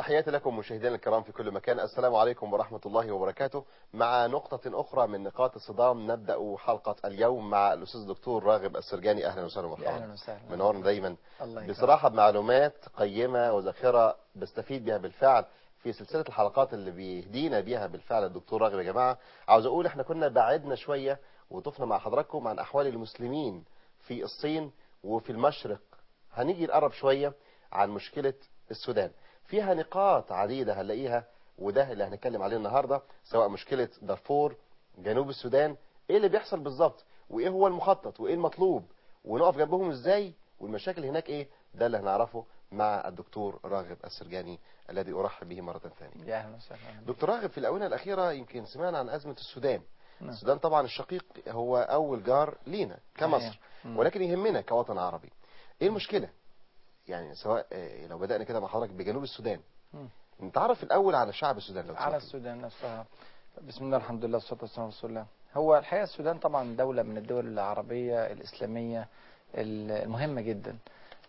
تحياتي لكم مشاهدينا الكرام في كل مكان السلام عليكم ورحمة الله وبركاته مع نقطة أخرى من نقاط الصدام نبدأ حلقة اليوم مع الأستاذ الدكتور راغب السرجاني أهلا وسهلا يا ومرحبا اهلا وسهلا منورنا دايما الله يكرمك. بصراحة بمعلومات قيمة وذاخرة بستفيد بها بالفعل في سلسلة الحلقات اللي بيهدينا بيها بالفعل الدكتور راغب يا جماعة عاوز أقول احنا كنا بعدنا شوية وطفنا مع حضراتكم عن أحوال المسلمين في الصين وفي المشرق هنيجي نقرب شوية عن مشكلة السودان فيها نقاط عديدة هنلاقيها وده اللي هنتكلم عليه النهاردة سواء مشكلة دارفور جنوب السودان ايه اللي بيحصل بالظبط وايه هو المخطط وايه المطلوب ونقف جنبهم ازاي والمشاكل هناك ايه ده اللي هنعرفه مع الدكتور راغب السرجاني الذي ارحب به مرة ثانية يا اهلا وسهلا دكتور راغب في الآونة الأخيرة يمكن سمعنا عن أزمة السودان نعم. السودان طبعا الشقيق هو أول جار لينا كمصر صحيح. مم. ولكن يهمنا كوطن عربي ايه المشكلة يعني سواء آه، لو بدأنا كده مع حضرتك بجنوب السودان مم. نتعرف الأول على شعب السودان لو على تسمح لي. السودان نفسها بسم الله الحمد لله والصلاه والسلام على رسول الله هو الحقيقه السودان طبعا دوله من الدول العربيه الاسلاميه المهمه جدا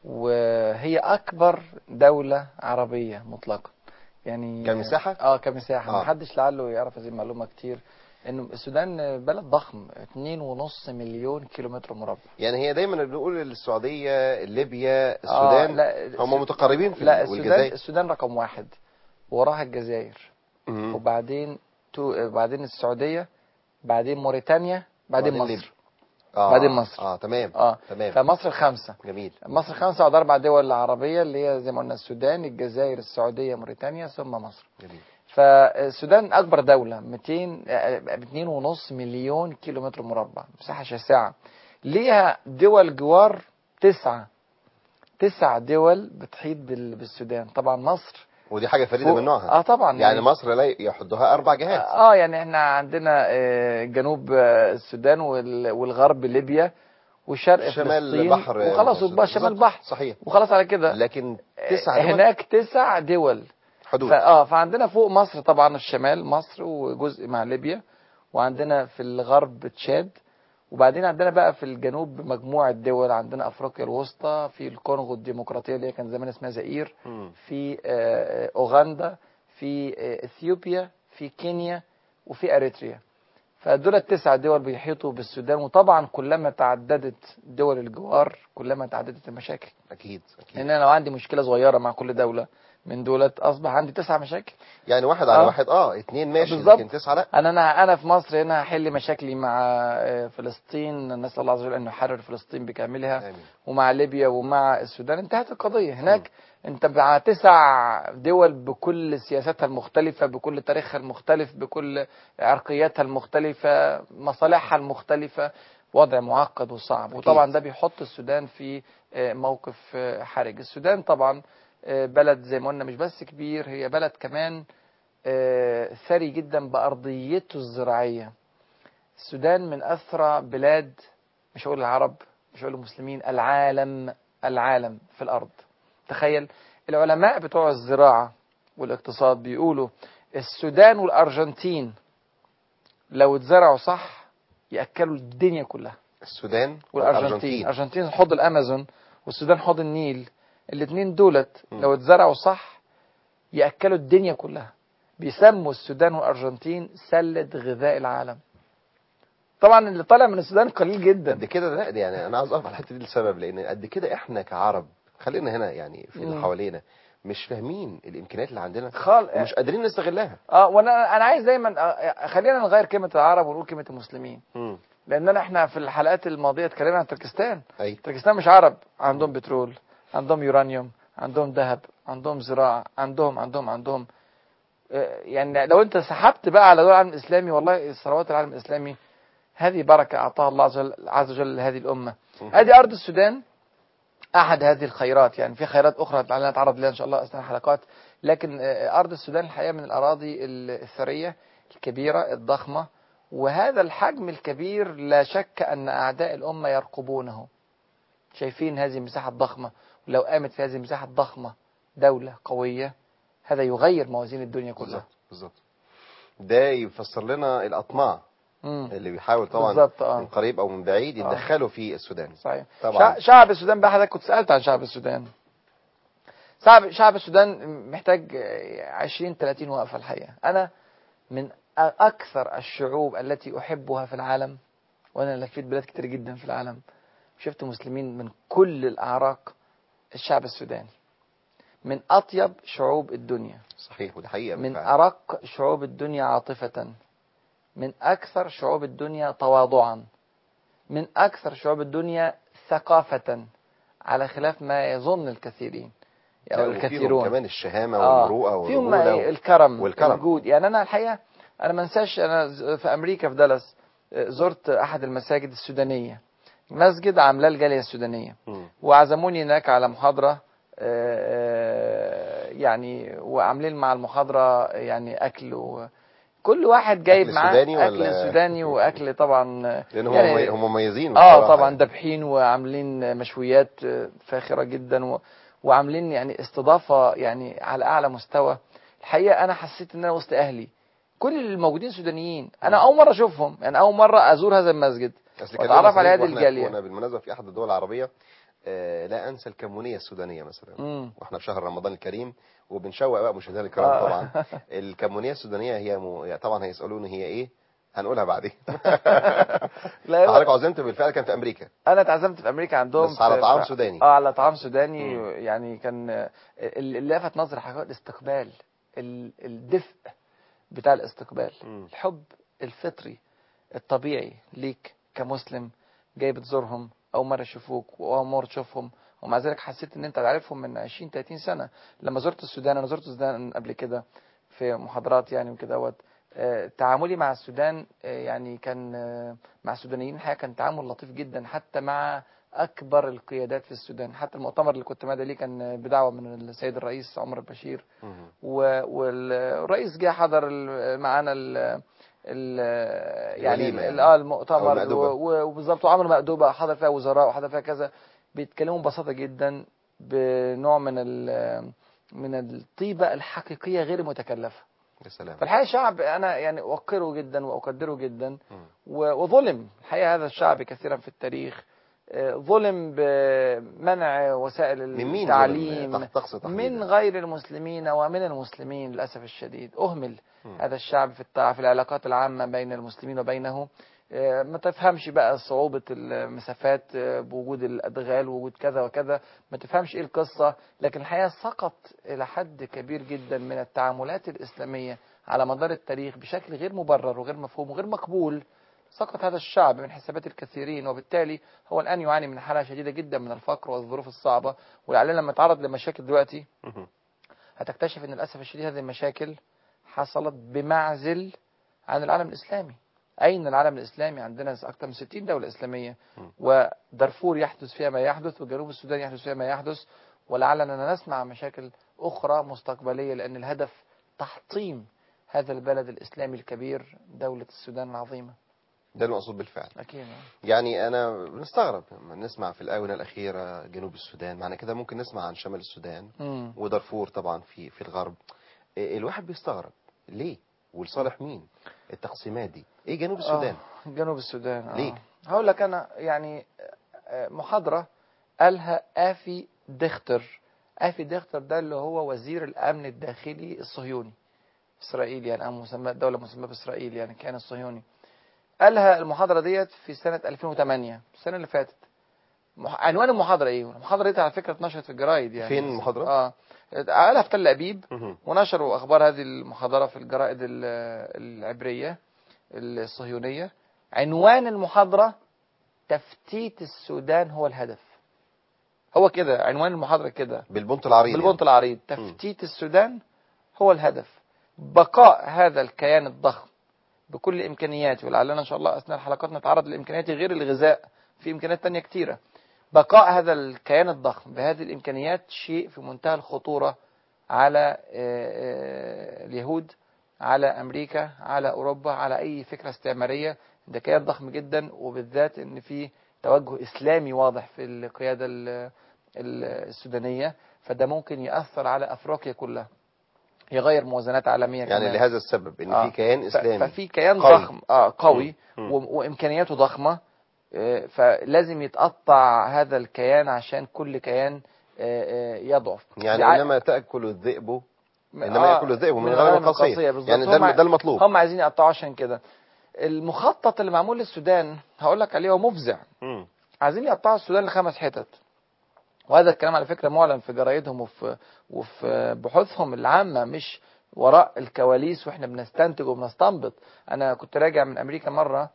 وهي اكبر دوله عربيه مطلقا يعني كمساحة؟ اه كمساحه آه. ما حدش لعله يعرف هذه المعلومه كتير انه السودان بلد ضخم 2.5 مليون كيلومتر مربع يعني هي دايما بنقول السعودية ليبيا آه، السودان لا هم متقربين في لا ال- السودان والجزائر السودان رقم واحد وراها الجزائر مم. وبعدين تو... بعدين السعودية بعدين موريتانيا بعدين وبعدين مصر آه. بعدين مصر. اه تمام اه تمام فمصر الخامسة جميل مصر خمسة وعلى أربع دول عربية اللي هي زي ما قلنا السودان الجزائر السعودية موريتانيا ثم مصر جميل فالسودان أكبر دولة 200 2 ونص مليون كيلومتر مربع مساحة شاسعة ليها دول جوار تسعة تسع دول بتحيط بال- بالسودان طبعا مصر ودي حاجة فريدة فوق- من نوعها اه طبعا يعني مصر لا يحدها أربع جهات اه يعني احنا عندنا آه، جنوب آه، السودان وال- والغرب ليبيا وشرق شمال فلسطين بحر وخلاص وبقى شمال بالظبط. بحر صحيح وخلاص على كده لكن آه، تسع دول هناك تسع دول حدود فا اه فعندنا فوق مصر طبعا الشمال مصر وجزء مع ليبيا وعندنا في الغرب تشاد وبعدين عندنا بقى في الجنوب مجموعة دول عندنا افريقيا الوسطى في الكونغو الديمقراطية اللي هي كان زمان اسمها زئير مم. في آه، اوغندا في آه، اثيوبيا في كينيا وفي اريتريا فدول التسع دول بيحيطوا بالسودان وطبعا كلما تعددت دول الجوار كلما تعددت المشاكل أكيد أكيد لان انا لو عندي مشكله صغيره مع كل دوله من دولت اصبح عندي تسع مشاكل يعني واحد على آه. واحد اه اتنين ماشي بالظبط. لكن تسعة لا انا انا انا في مصر هنا هحل مشاكلي مع آه، فلسطين نسال الله عز وجل ان يحرر فلسطين بكاملها آمين ومع ليبيا ومع السودان انتهت القضية هناك انت مع تسع دول بكل سياساتها المختلفة بكل تاريخها المختلف بكل عرقياتها المختلفة مصالحها المختلفة وضع معقد وصعب أكيد. وطبعا ده بيحط السودان في آه، موقف آه، حرج السودان طبعا آه، بلد زي ما قلنا مش بس كبير هي بلد كمان آه، ثري جدا بأرضيته الزراعية السودان من أثرى بلاد مش هقول العرب مش هقول المسلمين العالم العالم في الأرض تخيل العلماء بتوع الزراعة والاقتصاد بيقولوا السودان والأرجنتين لو اتزرعوا صح يأكلوا الدنيا كلها السودان والأرجنتين الأرجنتين حوض الأمازون والسودان حوض النيل الاثنين دولت م. لو اتزرعوا صح يأكلوا الدنيا كلها بيسموا السودان والأرجنتين سلة غذاء العالم طبعا اللي طالع من السودان قليل جدا قد كده لا دي يعني انا عاوز اقف على الحته دي لسبب لان قد كده احنا كعرب خلينا هنا يعني في اللي مم. حوالينا مش فاهمين الامكانيات اللي عندنا خال ومش قادرين نستغلها اه وانا انا عايز دايما آه، خلينا نغير كلمه العرب ونقول كلمه المسلمين مم. لاننا احنا في الحلقات الماضيه اتكلمنا عن تركستان اي تركستان مش عرب عندهم بترول عندهم يورانيوم عندهم ذهب عندهم زراعه عندهم عندهم عندهم آه، يعني لو انت سحبت بقى على دول العالم الاسلامي والله ثروات العالم الاسلامي هذه بركه اعطاها الله عز وجل, عز وجل لهذه الامه مم. هذه ارض السودان احد هذه الخيرات يعني في خيرات اخرى تعالى نتعرض لها ان شاء الله اثناء الحلقات لكن آه، ارض السودان الحقيقه من الاراضي الثريه الكبيره الضخمه وهذا الحجم الكبير لا شك ان اعداء الامه يرقبونه شايفين هذه المساحه الضخمه ولو قامت في هذه المساحه الضخمه دوله قويه هذا يغير موازين الدنيا كلها بالظبط بالظبط ده يفسر لنا الاطماع مم. اللي بيحاول طبعا بالظبط، آه. من قريب او من بعيد آه. يتدخلوا في السودان صحيح طبعا. شع- شعب السودان بقى حضرتك كنت سالت عن شعب السودان شعب شعب السودان محتاج 20 30 وقفه الحقيقه انا من اكثر الشعوب التي احبها في العالم وانا لفيت بلاد كتير جدا في العالم شفت مسلمين من كل الاعراق الشعب السوداني من اطيب شعوب الدنيا صحيح ودي حقيقه من بالفعل. ارق شعوب الدنيا عاطفه من اكثر شعوب الدنيا تواضعا من اكثر شعوب الدنيا ثقافه على خلاف ما يظن الكثيرين لا، او وفيهم الكثيرون كمان الشهامه آه، والمروءه فيهم والرجوله الكرم والكرم. الجود يعني انا الحقيقه انا ما انساش انا ز- في امريكا في دالاس آه، زرت احد المساجد السودانيه مسجد عاملاه الجاليه السودانيه مم. وعزموني هناك على محاضره آه، آه، يعني وعاملين مع المحاضره يعني اكل و كل واحد جايب أكل معاه سوداني اكل ولا- سوداني واكل طبعا آه، لان هم يعني- هم مميزين اه بصراحة طبعا يعني. دابحين وعاملين مشويات آه، فاخره جدا و... وعاملين يعني استضافه يعني على اعلى مستوى الحقيقه انا حسيت ان انا وسط اهلي كل الموجودين سودانيين انا اول مره اشوفهم يعني اول مره ازور هذا المسجد أصل كان واتعرف لنا على صديق هذه واحنا الجاليه كنا بالمناسبه في احد الدول العربيه آه، لا انسى الكمونيه السودانيه مثلا امم واحنا في شهر رمضان الكريم وبنشوق بقى مشاهدينا الكرام آه. طبعا الكمونيه السودانيه هي م... يعني طبعا هيسالوني هي ايه هنقولها بعدين لا حضرتك عزمت بالفعل كان في امريكا انا اتعزمت في امريكا عندهم بس على في- طعام في- سوداني. اه على طعام سوداني مم. يعني كان آه، اللي لفت نظري حقيقة الاستقبال ال- الدفء بتاع الاستقبال مم. الحب الفطري الطبيعي ليك كمسلم جاي بتزورهم اول مره يشوفوك واول مره تشوفهم ومع ذلك حسيت ان انت عارفهم من 20 30 سنه لما زرت السودان انا زرت السودان قبل كده في محاضرات يعني وكده آه، تعاملي مع السودان آه، يعني كان آه، مع السودانيين الحقيقه كان تعامل لطيف جدا حتى مع اكبر القيادات في السودان حتى المؤتمر اللي كنت مادة ليه كان بدعوه من السيد الرئيس عمر البشير مم. و- والرئيس جه حضر ال- معانا ال ال يعني الوليمة ال- يعني. اه أو المؤتمر المأدوبة. و- و- وبالظبط وعملوا مأدوبة حضر فيها وزراء وحضر فيها كذا بيتكلموا ببساطة جدا بنوع من ال- من الطيبة الحقيقية غير المتكلفة يا سلام فالحقيقة شعب أنا يعني أوقره جدا وأقدره جدا مم. و- وظلم الحقيقة هذا الشعب كثيرا في التاريخ آه، ظلم بمنع وسائل من مين التعليم ظلم؟ تحت تقصد من تحديداً. غير المسلمين ومن المسلمين للأسف الشديد أهمل مم. هذا الشعب في التع- في العلاقات العامة بين المسلمين وبينه آه، ما تفهمش بقى صعوبة المسافات آه، بوجود الأدغال ووجود كذا وكذا ما تفهمش إيه القصة لكن الحقيقة سقط إلى حد كبير جدا من التعاملات الإسلامية على مدار التاريخ بشكل غير مبرر وغير مفهوم وغير مقبول سقط هذا الشعب من حسابات الكثيرين وبالتالي هو الآن يعاني من حالة شديدة جدا من الفقر والظروف الصعبة ولعلنا لما تعرض لمشاكل دلوقتي مم. هتكتشف ان للاسف الشديد هذه المشاكل حصلت بمعزل عن العالم الاسلامي اين العالم الاسلامي عندنا اكثر من 60 دوله اسلاميه م. ودارفور يحدث فيها ما يحدث وجنوب السودان يحدث فيها ما يحدث ولعلنا نسمع مشاكل اخرى مستقبليه لان الهدف تحطيم هذا البلد الاسلامي الكبير دوله السودان العظيمه ده المقصود بالفعل اكيد يعني انا بنستغرب لما نسمع في الاونه الاخيره جنوب السودان معنى كده ممكن نسمع عن شمال السودان مم. ودارفور طبعا في في الغرب إيه، الواحد بيستغرب ليه ولصالح مين التقسيمات دي ايه جنوب السودان آه، جنوب السودان ليه؟ آه. هقول لك انا يعني آه، محاضره قالها افي ديختر افي ديختر ده اللي هو وزير الامن الداخلي الصهيوني اسرائيل يعني او مسمى دوله مسماه باسرائيل يعني كان الصهيوني قالها المحاضره ديت في سنه 2008 السنه اللي فاتت مح... عنوان المحاضره ايه المحاضره دي على فكره اتنشرت في الجرايد يعني فين المحاضرة؟ اه قالها في تل ابيب مهم. ونشروا اخبار هذه المحاضره في الجرائد ال- العبريه الصهيونيه عنوان المحاضره تفتيت السودان هو الهدف هو كده عنوان المحاضره كده بالبنط العريض بالبنط العريض تفتيت السودان هو الهدف بقاء هذا الكيان الضخم بكل امكانياته ولعلنا ان شاء الله اثناء الحلقات نتعرض لامكانيات غير الغذاء في امكانيات تانية كتيره بقاء هذا الكيان الضخم بهذه الامكانيات شيء في منتهى الخطوره على آه، آه، اليهود على امريكا على اوروبا على اي فكره استعماريه ده كيان ضخم جدا وبالذات ان في توجه اسلامي واضح في القياده ال- ال- السودانيه فده ممكن ياثر على افريقيا كلها يغير موازنات عالميه يعني كمان. لهذا السبب ان آه. في كيان ف- اسلامي ففي كيان قوي. ضخم اه قوي مم. و- وامكانياته ضخمه آه، فلازم يتقطع هذا الكيان عشان كل كيان آه، آه، يضعف يعني دع- انما تاكل الذئب انما آه، ياكل الذئب من من غير الغنم القصيه القصية بالظبط. يعني ده هم- ده المطلوب هم عايزين يقطعوا عشان كده المخطط اللي معمول للسودان هقول لك عليه هو مفزع مم. عايزين يقطعوا السودان لخمس حتت وهذا الكلام على فكره معلن في جرايدهم وفي وفي بحوثهم العامه مش وراء الكواليس واحنا بنستنتج وبنستنبط انا كنت راجع من امريكا مره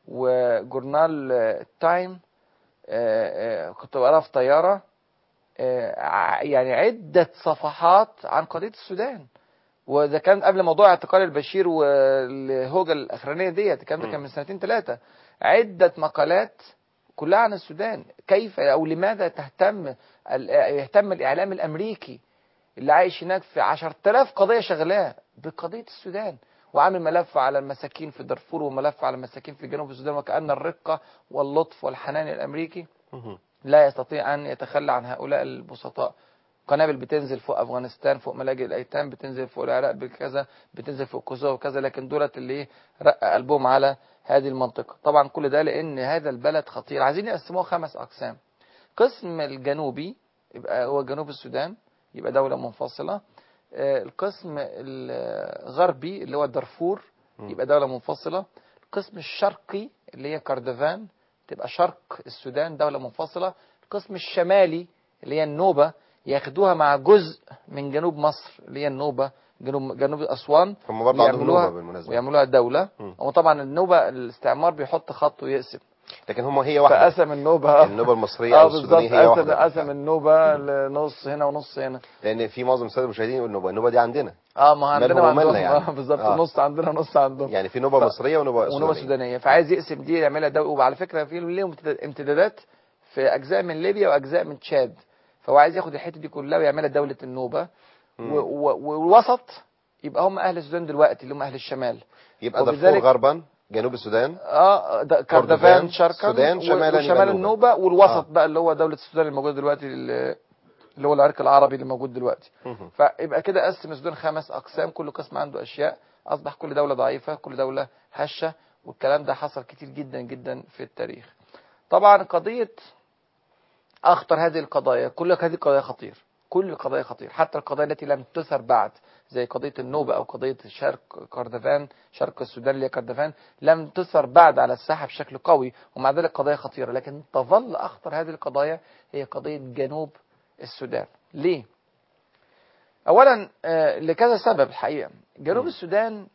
وجورنال آه، تايم آه، آه، كنت بقرا في طياره آه، ع- يعني عده صفحات عن قضيه السودان وده كان قبل موضوع اعتقال البشير والهوجه الاخرانيه ديت الكلام ده كان من سنتين ثلاثه عده مقالات كلها عن السودان كيف او لماذا تهتم ال- يهتم الاعلام الامريكي اللي عايش هناك في 10000 قضيه شغلاه بقضيه السودان وعامل ملف على المساكين في دارفور وملف على المساكين في جنوب السودان وكأن الرقة واللطف والحنان الأمريكي مم. لا يستطيع أن يتخلى عن هؤلاء البسطاء قنابل بتنزل فوق أفغانستان فوق ملاجئ الأيتام بتنزل فوق العراق بكذا بتنزل فوق كوزو وكذا لكن دولت اللي إيه رق قلبهم على هذه المنطقة طبعا كل ده لأن هذا البلد خطير عايزين يقسموه خمس أقسام قسم الجنوبي يبقى هو جنوب السودان يبقى دولة منفصلة آه، القسم الغربي اللي هو دارفور مم. يبقى دولة منفصلة القسم الشرقي اللي هي كردفان تبقى شرق السودان دولة منفصلة القسم الشمالي اللي هي النوبة ياخدوها مع جزء من جنوب مصر اللي هي النوبة جنوب جنوب أسوان هم برضه عندهم يعملوها- نوبه بالمناسبه ويعملوها دولة مم. وطبعا النوبة الاستعمار بيحط خط ويقسم لكن هم هي واحده فقسم النوبة النوبه المصريه اه او بالظبط السودانيه هي قسم واحده قسم النوبة لنص هنا ونص هنا لان في معظم الساده المشاهدين يقولوا النوبه النوبه دي عندنا اه ما عندنا مالهم وعندهم ومالنا يعني. آه بالظبط آه. نص عندنا نص عندهم يعني في نوبه ف- مصريه ونوبه ونوبة سودانيه سودانية فعايز يقسم دي يعملها دولة وعلى فكرة في ليهم امتداد- امتدادات في أجزاء من ليبيا وأجزاء من تشاد فهو عايز ياخد الحتة دي كلها ويعملها دولة النوبة مم. و- و- والوسط يبقى هم أهل السودان دلوقتي اللي هم أهل الشمال يبقى وبذلك- دارفور غربا جنوب السودان اه ده كردفان، كردفان شرقا السودان، و- شمالا يبقى وشمال النوبة. النوبة والوسط آه. بقى اللي هو دولة السودان الموجودة دلوقتي اللي اللي هو العرق العربي اللي موجود دلوقتي مم. فيبقى كده قسم السودان خمس اقسام كل قسم عنده اشياء اصبح كل دوله ضعيفه كل دوله هشه والكلام ده حصل كتير جدا جدا في التاريخ طبعا قضيه اخطر هذه القضايا كل هذه القضايا خطير كل القضايا خطير حتى القضايا التي لم تثر بعد زي قضيه النوبه او قضيه شرق كردفان شرق السودان اللي هي كردفان لم تثر بعد على الساحه بشكل قوي ومع ذلك قضايا خطيره لكن تظل اخطر هذه القضايا هي قضيه جنوب السودان ليه اولا آه، لكذا سبب الحقيقه جنوب م. السودان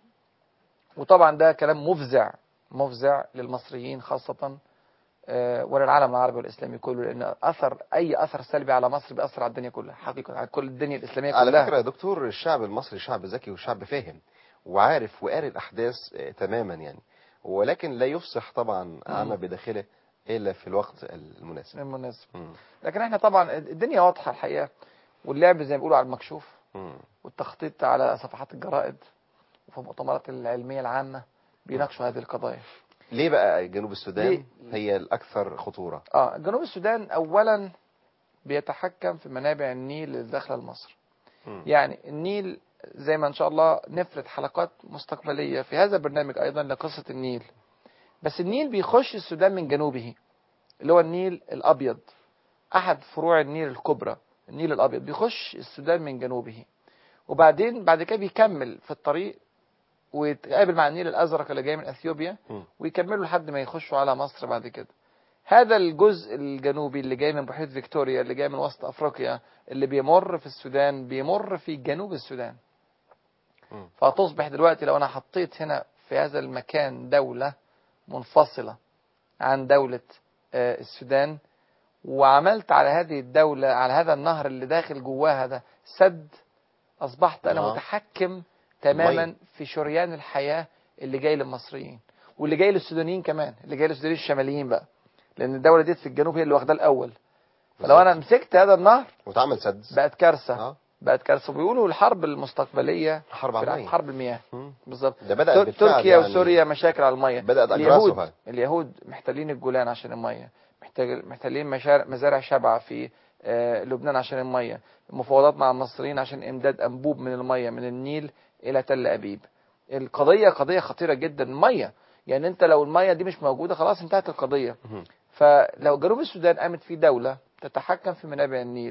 وطبعا ده كلام مفزع مفزع للمصريين خاصه آه، وللعالم العربي والاسلامي كله لان اثر اي اثر سلبي على مصر بيأثر على الدنيا كلها حقيقه على كل الدنيا الاسلاميه على كلها فكره يا دكتور الشعب المصري شعب ذكي وشعب فاهم وعارف وقاري الاحداث آه، تماما يعني ولكن لا يفصح طبعا عما بداخله الا في الوقت المناسب المناسب مم. لكن احنا طبعا الدنيا واضحه الحقيقه واللعب زي ما بيقولوا على المكشوف مم. والتخطيط على صفحات الجرائد وفي المؤتمرات العلميه العامه بيناقشوا هذه القضايا ليه بقى جنوب السودان ليه؟ هي الاكثر خطوره اه جنوب السودان اولا بيتحكم في منابع النيل اللي داخله لمصر مم. يعني النيل زي ما ان شاء الله نفرد حلقات مستقبليه في هذا البرنامج ايضا لقصه النيل بس النيل بيخش السودان من جنوبه اللي هو النيل الابيض احد فروع النيل الكبرى النيل الابيض بيخش السودان من جنوبه وبعدين بعد كده بيكمل في الطريق ويتقابل مع النيل الازرق اللي جاي من اثيوبيا مم. ويكملوا لحد ما يخشوا على مصر بعد كده هذا الجزء الجنوبي اللي جاي من بحيرة فيكتوريا اللي جاي من وسط أفريقيا اللي بيمر في السودان بيمر في جنوب السودان مم. فتصبح دلوقتي لو أنا حطيت هنا في هذا المكان دولة منفصلة عن دولة آه، السودان وعملت على هذه الدولة على هذا النهر اللي داخل جواها ده سد أصبحت أنا آه. متحكم تماما مية. في شريان الحياة اللي جاي للمصريين واللي جاي للسودانيين كمان اللي جاي للسودانيين الشماليين بقى لأن الدولة دي في الجنوب هي اللي واخداه الأول فلو أنا مسكت هذا النهر وتعمل سد بقت كارثة اه بقت كارثة بيقولوا الحرب المستقبلية حرب في على الع- المية. حرب المياه مم. بالظبط ده بدأت تر- بالفعل تركيا يعني وسوريا مشاكل على المية بدأت اليهود أجراسها اليهود محتلين الجولان عشان المية محتاج محتلين مشار- مزارع شبعة في آه، لبنان عشان المية مفاوضات مع المصريين عشان إمداد أنبوب من المية من النيل إلى تل أبيب القضية قضية خطيرة جدا المية يعني أنت لو المية دي مش موجودة خلاص انتهت القضية مم. فلو جنوب السودان قامت في دولة تتحكم في منابع النيل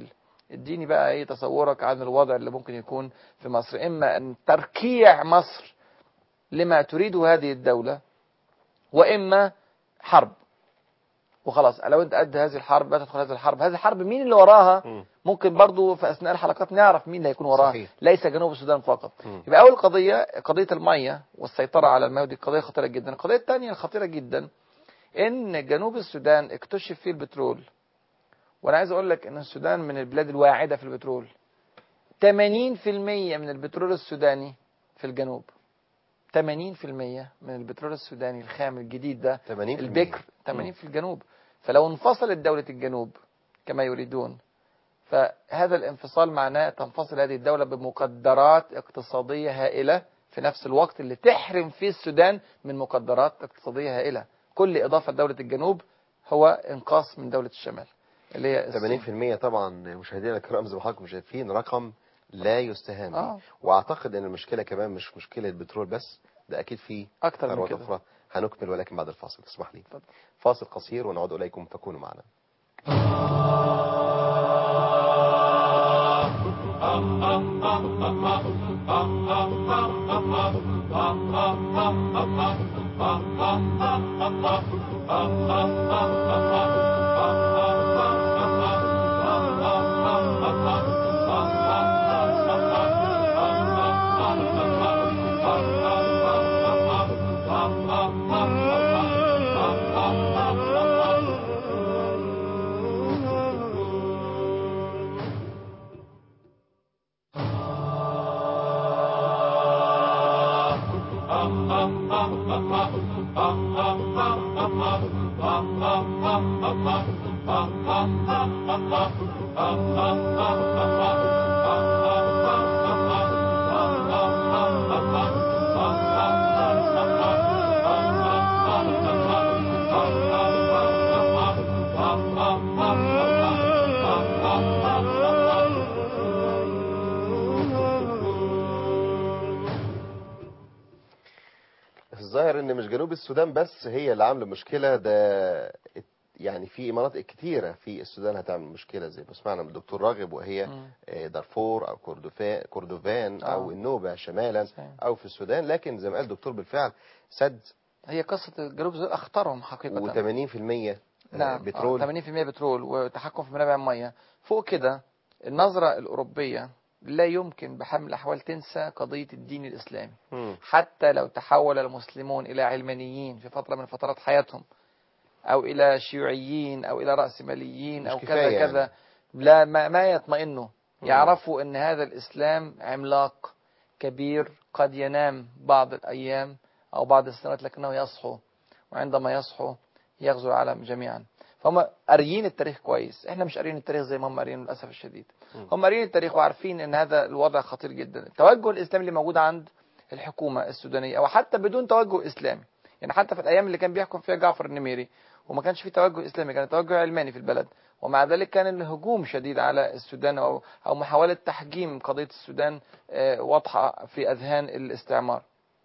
اديني بقى ايه تصورك عن الوضع اللي ممكن يكون في مصر اما ان تركيع مصر لما تريده هذه الدولة واما حرب وخلاص لو انت قد هذه الحرب بقى تدخل هذه الحرب هذه الحرب مين اللي وراها مم. ممكن برضو في اثناء الحلقات نعرف مين اللي هيكون وراها صحيح. ليس جنوب السودان فقط مم. يبقى اول قضيه قضيه الميه والسيطره على المياه ودي قضيه خطيره جدا القضيه الثانيه الخطيره جدا ان جنوب السودان اكتشف فيه البترول وانا عايز اقول لك ان السودان من البلاد الواعده في البترول 80% من البترول السوداني في الجنوب 80% من البترول السوداني الخام الجديد ده 80% البكر 80 مم. في الجنوب فلو انفصلت دولة الجنوب كما يريدون فهذا الانفصال معناه تنفصل هذه الدولة بمقدرات اقتصادية هائلة في نفس الوقت اللي تحرم فيه السودان من مقدرات اقتصادية هائلة كل إضافة دولة الجنوب هو إنقاص من دولة الشمال اللي هي الصين. 80% طبعا مشاهدينا الكرام زي ما حضراتكم شايفين رقم لا يستهان به آه. واعتقد ان المشكله كمان مش مشكله بترول بس ده اكيد في أكتر من ثروات كده اخرى هنكمل ولكن بعد الفاصل تسمح لي اتفضل. فاصل قصير ونعود اليكم فكونوا معنا الظاهر ان مش جنوب السودان بس هي اللي عامله مشكله ده يعني في مناطق كتيره في السودان هتعمل مشكله زي ما سمعنا من الدكتور راغب وهي مم. آه، دارفور او كردفان كردفان آه. او النوبه شمالا صحيح. او في السودان لكن زي ما قال الدكتور بالفعل سد هي قصة جنوب السودان أخطرهم حقيقة و80% نعم بترول آه، 80% بترول وتحكم في منابع المياه فوق كده النظرة الأوروبية لا يمكن بحال من الأحوال تنسى قضية الدين الإسلامي مم. حتى لو تحول المسلمون إلى علمانيين في فترة من فترات حياتهم أو إلى شيوعيين أو إلى رأسماليين مش أو كذا كفاية يعني. كذا لا ما, ما يطمئنوا مم. يعرفوا أن هذا الإسلام عملاق كبير قد ينام بعض الأيام أو بعض السنوات لكنه يصحو وعندما يصحو يغزو العالم جميعا فهم قاريين التاريخ كويس احنا مش قاريين التاريخ زي ما هم قاريين للاسف الشديد مم. هم قاريين التاريخ وعارفين ان هذا الوضع خطير جدا التوجه الاسلامي اللي موجود عند الحكومه السودانيه او حتى بدون توجه اسلامي يعني حتى في الايام اللي كان بيحكم فيها جعفر النميري وما كانش في توجه اسلامي كان توجه علماني في البلد ومع ذلك كان الهجوم شديد على السودان او او محاوله تحجيم قضيه السودان آه، واضحه في اذهان الاستعمار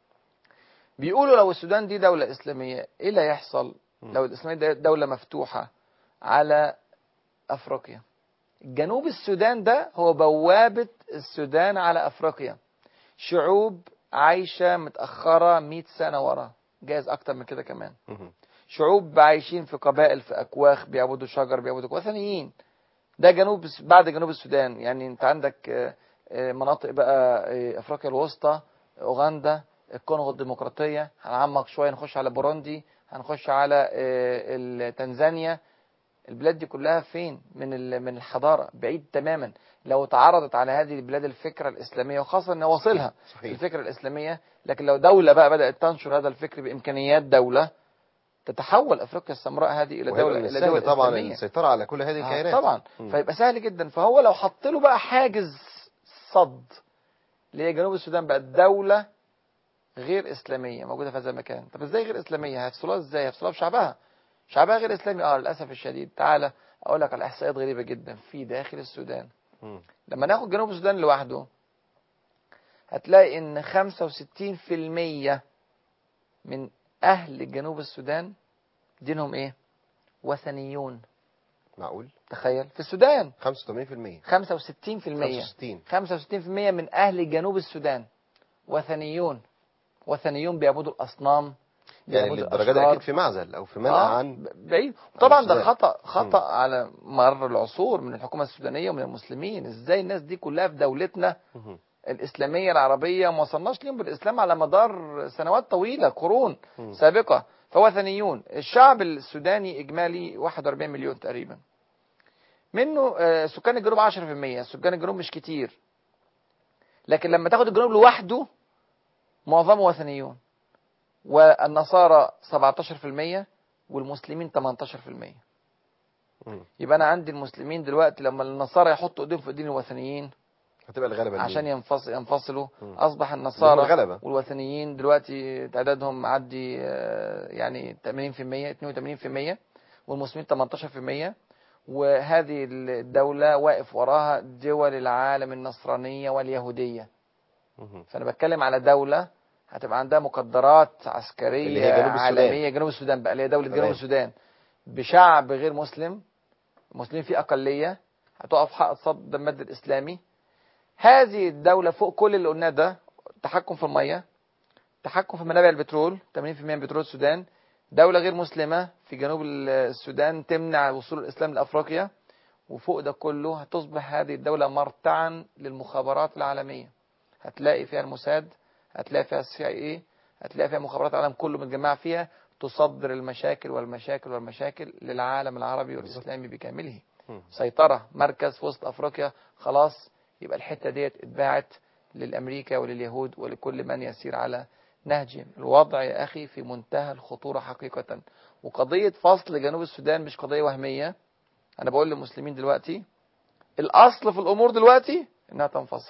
بيقولوا لو السودان دي دوله اسلاميه ايه اللي هيحصل لو الاسلاميه دي دوله مفتوحه على افريقيا جنوب السودان ده هو بوابه السودان على افريقيا شعوب عايشه متاخره 100 سنه ورا جايز اكتر من كده كمان مم. شعوب عايشين في قبائل في اكواخ بيعبدوا شجر بيعبدوا وثنيين ده جنوب بعد جنوب السودان يعني انت عندك آه، آه، مناطق بقى آه، افريقيا الوسطى اوغندا الكونغو الديمقراطيه هنعمق شويه نخش على بوروندي هنخش على آه، تنزانيا البلاد دي كلها فين من ال- من الحضاره بعيد تماما لو تعرضت على هذه البلاد الفكره الاسلاميه وخاصه ان واصلها صحيح الفكره الاسلاميه لكن لو دوله بقى بدات تنشر هذا الفكر بامكانيات دوله تتحول افريقيا السمراء هذه الى وهيبقى دوله من الى السهل دوله طبعا إسلامية. السيطره على كل هذه آه، الكيانات طبعا مم. فيبقى سهل جدا فهو لو حط له بقى حاجز صد اللي هي جنوب السودان بقت دوله غير اسلاميه موجوده في هذا المكان طب ازاي غير اسلاميه هيفصلوها ازاي هيفصلوها بشعبها شعبها غير اسلامي اه للاسف الشديد تعالى اقول لك على احصائيات غريبه جدا في داخل السودان مم. لما ناخد جنوب السودان لوحده هتلاقي ان 65% من اهل جنوب السودان دينهم ايه وثنيون معقول تخيل في السودان 85% 65% 65 65% من أهل جنوب السودان وثنيون وثنيون بيعبدوا الأصنام يعني بيعبدوا للدرجه دي الأشرار. اكيد في معزل او في منع آه، عن ب- بعيد طبعا ده السودان. خطأ خطأ على مر العصور من الحكومة السودانية ومن المسلمين ازاي الناس دي كلها في دولتنا مهم. الإسلامية العربية ما وصلناش ليهم بالإسلام على مدار سنوات طويلة قرون مم. سابقة فهو ثنيون الشعب السوداني إجمالي 41 مليون تقريبا منه آه، سكان الجنوب 10% سكان الجنوب مش كتير لكن لما تاخد الجنوب لوحده معظمه وثنيون والنصارى 17% والمسلمين 18% مم. يبقى انا عندي المسلمين دلوقتي لما النصارى يحطوا ايديهم في ايدين الوثنيين هتبقى الغلبه عشان لمين؟ ينفصل ينفصلوا مم. اصبح هم النصارى الغلبه والوثنيين دلوقتي تعدادهم معدي آه، يعني 80% 82% والمسلمين 18% وهذه الدولة واقف وراها دول العالم النصرانية واليهودية مهم. فأنا بتكلم على دولة هتبقى عندها مقدرات اللي عسكرية هي جنوب السودان. عالمية جنوب السودان بقى اللي هي دولة جنوب تمام. السودان بشعب غير مسلم المسلمين فيه أقلية هتقف حق صد المد الإسلامي هذه الدولة فوق كل اللي قلناه ده تحكم في المية تحكم في منابع البترول 80% من بترول السودان دولة غير مسلمة في جنوب السودان تمنع وصول الإسلام لأفريقيا وفوق ده كله هتصبح هذه الدولة مرتعا للمخابرات العالمية هتلاقي فيها الموساد هتلاقي فيها السي اي هتلاقي فيها مخابرات العالم كله متجمعة فيها تصدر المشاكل والمشاكل والمشاكل للعالم العربي والإسلامي بكامله مم. سيطرة مركز في وسط أفريقيا خلاص يبقى الحتة ديت اتباعت للأمريكا ولليهود ولكل من يسير على نهجهم الوضع يا أخي في منتهى الخطورة حقيقة وقضية فصل جنوب السودان مش قضية وهمية أنا بقول للمسلمين دلوقتي الأصل في الأمور دلوقتي إنها تنفصل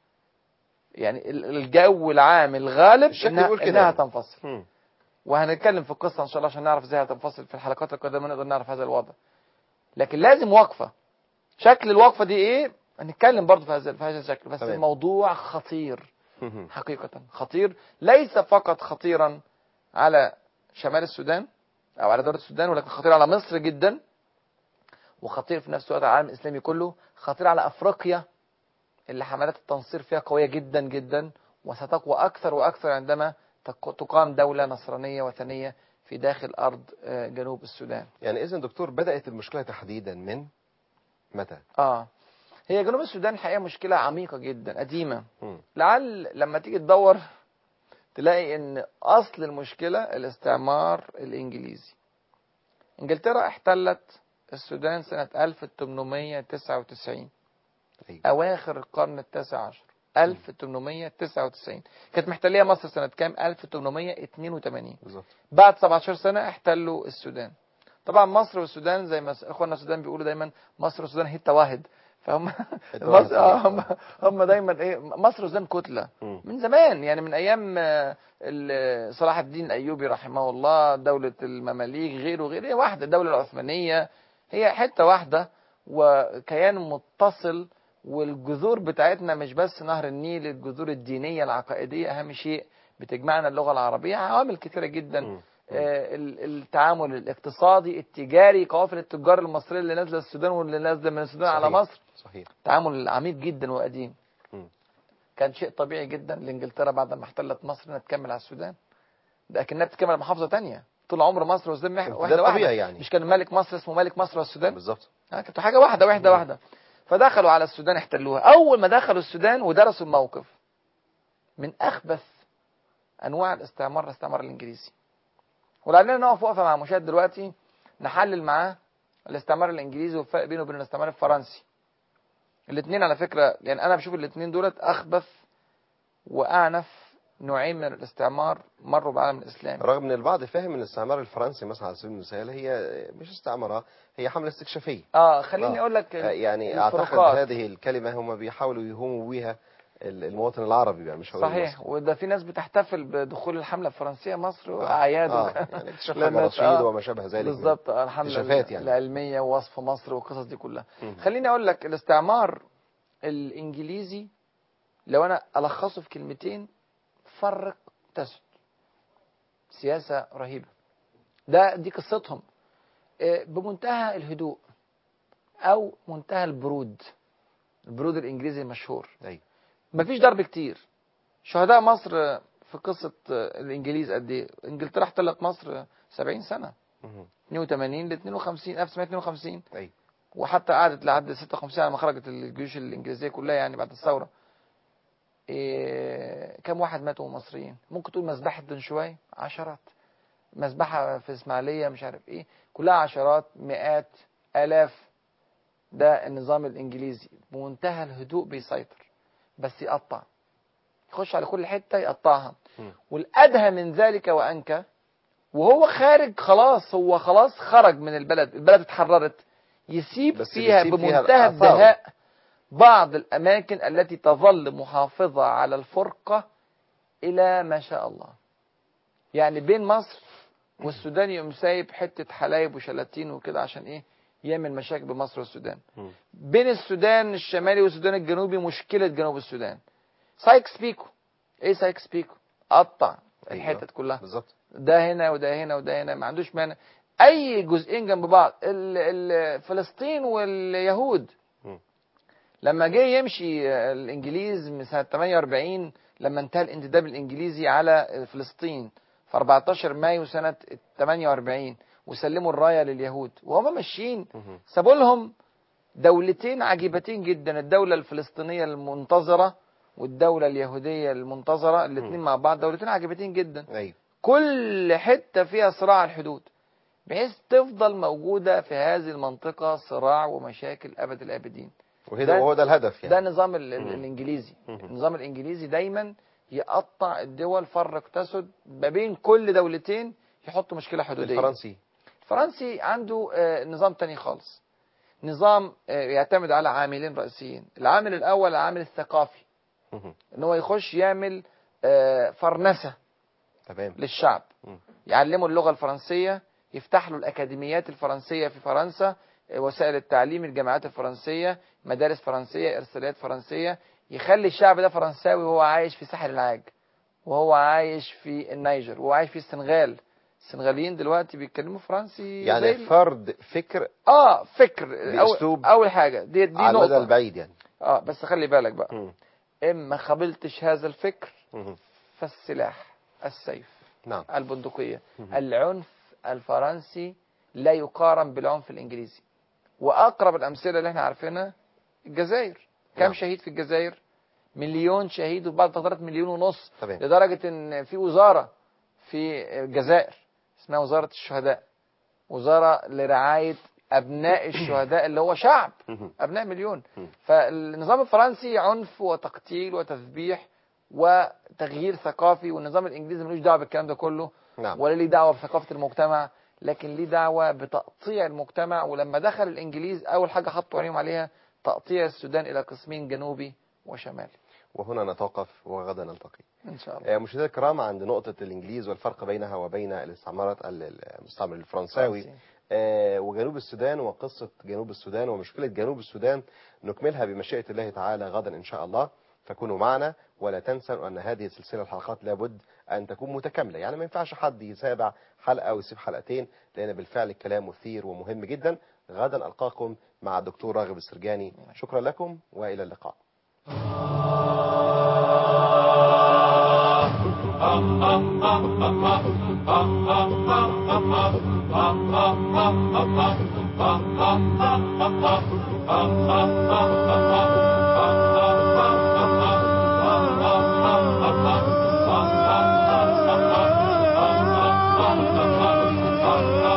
يعني ال- الجو العام الغالب الشكل إنها, بيقول كده. إنها تنفصل مم. وهنتكلم في القصة إن شاء الله عشان نعرف إزاي هتنفصل في الحلقات القادمة نقدر نعرف هذا الوضع لكن لازم وقفة شكل الوقفة دي إيه هنتكلم برضه في هذا في هذا الشكل بس تمام. الموضوع خطير مهم. حقيقة خطير ليس فقط خطيرا على شمال السودان أو على دولة السودان ولكن خطير على مصر جدا وخطير في نفس الوقت على العالم الإسلامي كله خطير على أفريقيا اللي حملات التنصير فيها قوية جدا جدا وستقوى أكثر وأكثر عندما تق- تقام دولة نصرانية وثنية في داخل أرض آه، جنوب السودان يعني اذا دكتور بدات المشكله تحديدا من متى؟ آه هي جنوب السودان الحقيقة مشكلة عميقة جدا قديمة مم. لعل لما تيجي تدور تلاقي ان اصل المشكلة الاستعمار الانجليزي انجلترا احتلت السودان سنة 1899 أيوة. اواخر القرن التاسع عشر 1899 كانت محتلية مصر سنة كام 1882 بالظبط بعد 17 سنة احتلوا السودان طبعا مصر والسودان زي ما اخواننا السودان بيقولوا دايما مصر والسودان حته واحد فهم حتة واحد مصر آه، صحيح. هم هم دايما ايه مصر والسودان كتله مم. من زمان يعني من ايام آه، ال- صلاح الدين الايوبي رحمه الله دوله المماليك غيره غيره هي واحده الدوله العثمانيه هي حته واحده وكيان متصل والجذور بتاعتنا مش بس نهر النيل الجذور الدينيه العقائديه اهم شيء بتجمعنا اللغه العربيه عوامل كثيره جدا مم. آه، ال- التعامل الاقتصادي التجاري قوافل التجار المصريه اللي نازله السودان واللي نازله من السودان على صحيح. مصر صحيح تعامل عميق جدا وقديم مم. كان شيء طبيعي جدا لانجلترا بعد ما احتلت مصر انها تكمل على السودان ده اكنها بتكمل على محافظه تانية طول عمر مصر والسودان مح- ده واحده واحده طبيعي يعني مش كان ملك مصر اسمه ملك مصر والسودان بالظبط آه، كانت حاجه واحده واحده واحده فدخلوا على السودان احتلوها اول ما دخلوا السودان ودرسوا الموقف من اخبث انواع الاستعمار الاستعمار الانجليزي ولعلنا نقف وقفه مع مشاهد دلوقتي نحلل معاه الاستعمار الانجليزي والفرق بينه وبين الاستعمار الفرنسي الاثنين على فكره يعني انا بشوف الاثنين دولت اخبث واعنف نوعين من الاستعمار مروا بالعالم الاسلامي رغم ان البعض فاهم ان الاستعمار الفرنسي مثلا على سبيل المثال هي مش استعمارة هي حملة استكشافية اه خليني آه. اقول لك آه، يعني اعتقد الفروقات. هذه الكلمة هم بيحاولوا يهموا بيها ال- المواطن العربي بقى مش هقول صحيح المصري. وده في ناس بتحتفل بدخول الحملة الفرنسية مصر واعياد اه وك- يعني اكتشاف لأن- المراشيد آه، وما شابه ذلك من- بالظبط آه، الحملة اكتشافات يعني. العلمية ووصف مصر والقصص دي كلها مم. خليني اقول لك الاستعمار الانجليزي لو انا الخصه في كلمتين فرق تسد سياسة رهيبة ده دي قصتهم آه، بمنتهى الهدوء او منتهى البرود البرود الانجليزي المشهور ايوه مفيش ضرب كتير شهداء مصر في قصة الإنجليز قد إيه؟ إنجلترا احتلت مصر 70 سنة مهم. 82 ل 52 1952 ايوه وحتى قعدت لحد 56 على ما خرجت الجيوش الإنجليزية كلها يعني بعد الثورة إيه كم واحد ماتوا مصريين؟ ممكن تقول مذبحة دنشواي عشرات مذبحة في إسماعيلية مش عارف إيه كلها عشرات مئات آلاف ده النظام الإنجليزي بمنتهى الهدوء بيسيطر بس يقطع يخش على كل حتة يقطعها مم. والأدهى من ذلك وأنكى وهو خارج خلاص هو خلاص خرج من البلد البلد اتحررت يسيب بس فيها بيسيب فيها بمنتهى الآثار. الدهاء بعض الأماكن التي تظل محافظة على الفرقة إلى ما شاء الله يعني بين مصر والسودان يقوم سايب حتة حلايب وشلاتين وكده عشان إيه يعمل مشاكل بين مصر والسودان مم. بين السودان الشمالي والسودان الجنوبي مشكلة جنوب السودان سايكس بيكو ايه سايكس بيكو قطع أيوة. الحتت كلها بالظبط ده هنا وده هنا وده هنا ما عندوش مانع اي جزئين جنب بعض ال- ال- فلسطين واليهود مم. لما جه يمشي الانجليز من سنه 48 لما انتهى الانتداب الانجليزي على فلسطين في 14 مايو سنه 48 وسلموا الرايه لليهود وهم ماشيين مهم. سابوا لهم دولتين عجيبتين جدا الدولة الفلسطينية المنتظرة والدولة اليهودية المنتظرة الاثنين مم. مع بعض دولتين عجيبتين جدا ايوه كل حتة فيها صراع على الحدود بحيث تفضل موجودة في هذه المنطقة صراع ومشاكل أبد الآبدين وهذا ده- وهو ده الهدف ده يعني النظام ال- ال- مم. الإنجليزي مم. النظام الإنجليزي دايما يقطع الدول فرق تسد ما بين كل دولتين يحط مشكلة حدودية الفرنسي الفرنسي عنده آه، نظام تاني خالص نظام آه، يعتمد على عاملين رئيسيين العامل الأول العامل الثقافي مهم. ان هو يخش يعمل آه، فرنسة تمام للشعب مم. يعلمه اللغة الفرنسية يفتح له الأكاديميات الفرنسية في فرنسا آه، وسائل التعليم الجامعات الفرنسية مدارس فرنسية إرساليات فرنسية يخلي الشعب ده فرنساوي وهو عايش في ساحل العاج وهو عايش في النيجر وهو عايش في السنغال السنغاليين دلوقتي بيتكلموا فرنسي يعني زي ال- فرض فكر اه فكر بأسلوب أول, اول حاجه دي دي على المدى نقطه البعيد يعني اه بس خلي بالك بقى مم. اما قبلتش هذا الفكر مهم. فالسلاح السيف نعم البندقيه مهم. العنف الفرنسي لا يقارن بالعنف الانجليزي واقرب الامثله اللي احنا عارفينها الجزائر كم نعم. شهيد في الجزائر مليون شهيد وبعض التقديرات مليون ونص تمام لدرجه ان في وزاره في الجزائر اسمها وزاره الشهداء وزاره لرعايه ابناء الشهداء اللي هو شعب مهم. ابناء مليون مم. فالنظام الفرنسي عنف وتقتيل وتذبيح وتغيير ثقافي والنظام الانجليزي ملوش دعوه بالكلام ده كله نعم ولا ليه دعوه بثقافه المجتمع لكن ليه دعوه بتقطيع المجتمع ولما دخل الانجليز اول حاجه حطوا عينيهم عليها تقطيع السودان الى قسمين جنوبي وشمالي وهنا نتوقف وغدا نلتقي ان شاء الله آه، مشاهدينا الكرام عند نقطة الإنجليز والفرق بينها وبين الاستعمارات ال- المستعمر الفرنساوي فرنسي. آه، وجنوب السودان وقصة جنوب السودان ومشكلة جنوب السودان نكملها بمشيئة الله تعالى غدا إن شاء الله فكونوا معنا ولا تنسوا أن هذه سلسلة الحلقات لابد أن تكون متكاملة يعني ما ينفعش حد يتابع حلقة ويسيب حلقتين لأن بالفعل الكلام مثير ومهم جدا غدا ألقاكم مع الدكتور راغب السرجاني شكرا لكم وإلى اللقاء Thank you.